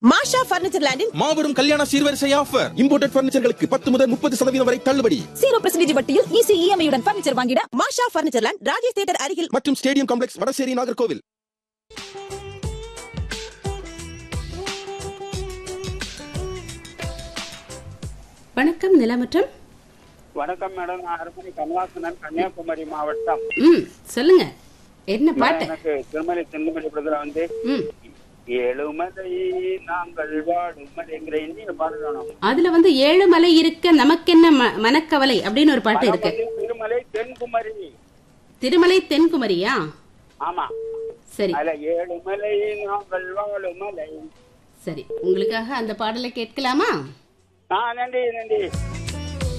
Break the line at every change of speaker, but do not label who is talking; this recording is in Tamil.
மாஷா பர்னிச்சர் லேண்டின்
மாபெரும் கல்யாண சீர்வரிசை ஆஃபர் இம்போர்ட்டட் பர்னிச்சர்களுக்கு பத்து முதல் முப்பது சதவீதம் வரை தள்ளுபடி
ஜீரோ பர்சன்டேஜ் வட்டியில் ஈஸி இஎம்ஐயுடன் பர்னிச்சர் வாங்கிட மாஷா பர்னிச்சர் லேண்ட் ராஜேஷ் தியேட்டர் அருகில்
மற்றும் ஸ்டேடியம் காம்ப்ளெக்ஸ் வடசேரி நாகர்கோவில்
வணக்கம் நிலமற்றம்
வணக்கம் மேடம் நான் அருமணி கமலாசனன் கன்னியாகுமரி மாவட்டம்
ம் சொல்லுங்க என்ன பாட்டு
எனக்கு திருமலை தென்மலை பிரதல வந்து
ம்
ஏழுமலை நாங்கள் வாழுமலைங்கிற இந்திய பாடல் வேணும்
அதுல வந்து ஏழு மலை இருக்க நமக்கென்ன ம- மனக்கவலை அப்படின்னு ஒரு பாட்டு இருக்கு
பழமொழி திருமலை தென்குமரி
திருமலை தென்குமரியா
ஆமா
சரி
அதுல ஏழுமலை நாங்கள் வாழுமலை
சரி உங்களுக்காக அந்த பாடலை கேட்கலாமா
ஆ நன்றி நன்றி